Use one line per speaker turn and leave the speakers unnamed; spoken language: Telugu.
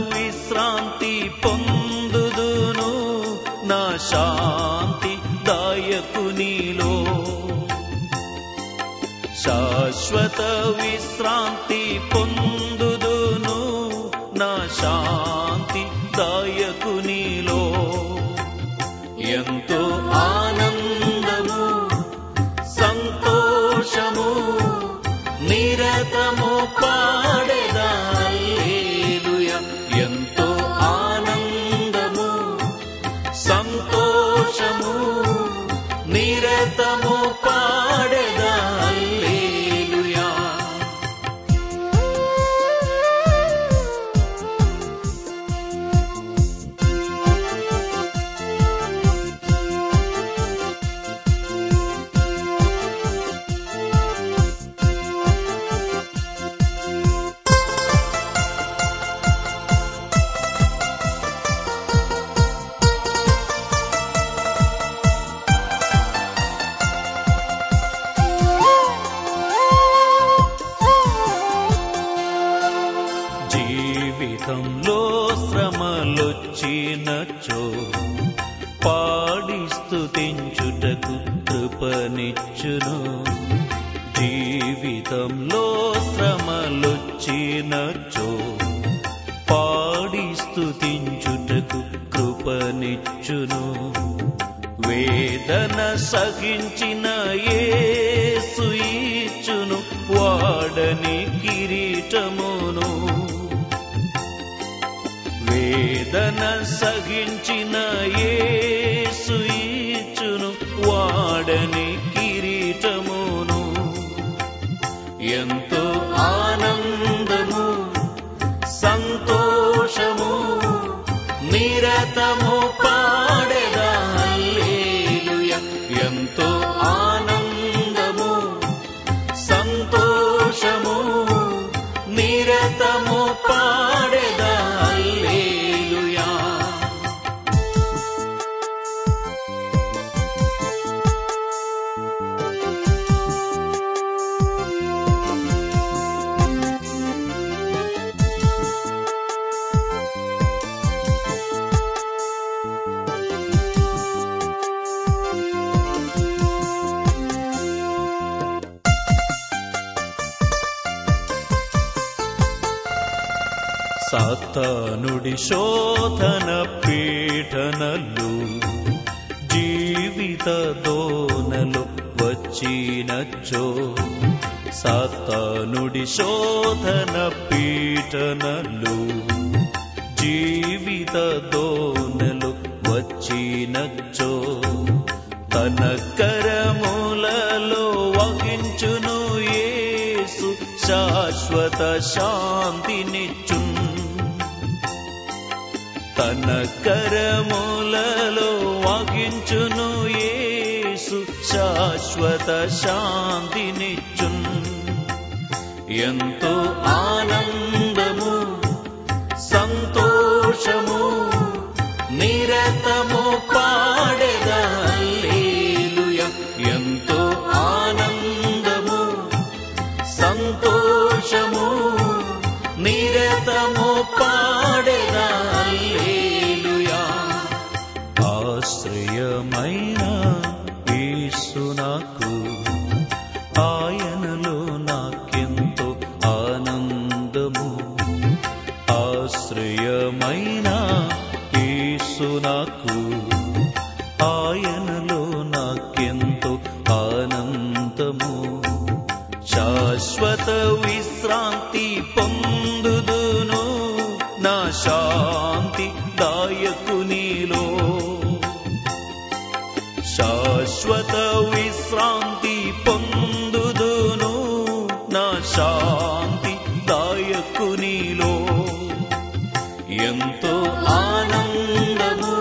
విశ్రాంతి పొందుదును నా శాంతి దాయకునిలో శాశ్వత విశ్రాంతి పొందుదును నా శాంతి దాయకునిలో ఎంతో ఆనందము సంతోషము నిరతము పాడెదా హల్లెలూయా. ఎంతో ఆనందము సంతోషము నిరతము పాడెదా హల్లెలూయా. జీవితంలో శ్రమలొచ్చినచో పాడి స్తుతించుటకు కృపనిచ్చును జీవితంలో శ్రమలొచ్చినచో పాడి స్తుతించుటకు కృపనిచ్చును వేదన సహించిన యేసు ఇచ్చును వాడని కిరీటమును వేదన సహించిన యేసు ఇచ్చును వాడని కిరీటమును ఎంతో ఆనందము సంతోషము నిరతము పాడెదా హల్లెలూయా. ఎంతో ఆనందము సంతోషము నిరతము పాడెదా హల్లెలూయా. సాతానుడి శోధన పీఠనలు జీవిత దోనలు వచ్చినచ్చో సాతానుడి శోధన పీఠనలు జీవిత దోనలు వచ్చినచ్చో తన కరములలో వహించును యేసు శాశ్వత శాంతినిచ్చున్ తన కరములలో వహించును యేసు శాశ్వత శాంతినిచ్చున్ ఎంతో ఆనందము సంతోషము నిరతము పాడెదా హల్లెలూయా. ఎంతో ఆనందము సంతోషము నిరతము పాడెదా హల్లెలూయా. ఆశ్రయమైన యేసు నాకు ఆయనలో నాకెంతో ఆనందము ఆశ్రయమైన యేసు నాకు ఆయనలో నాకెంతో ఆనందము శాశ్వత విశ్రాంతి పొందుదును నా శాంతి దాయకునిలో శాశ్వత విశ్రాంతి పొందుదును నా శాంతి దాయకునిలో ఎంతో ఆనందము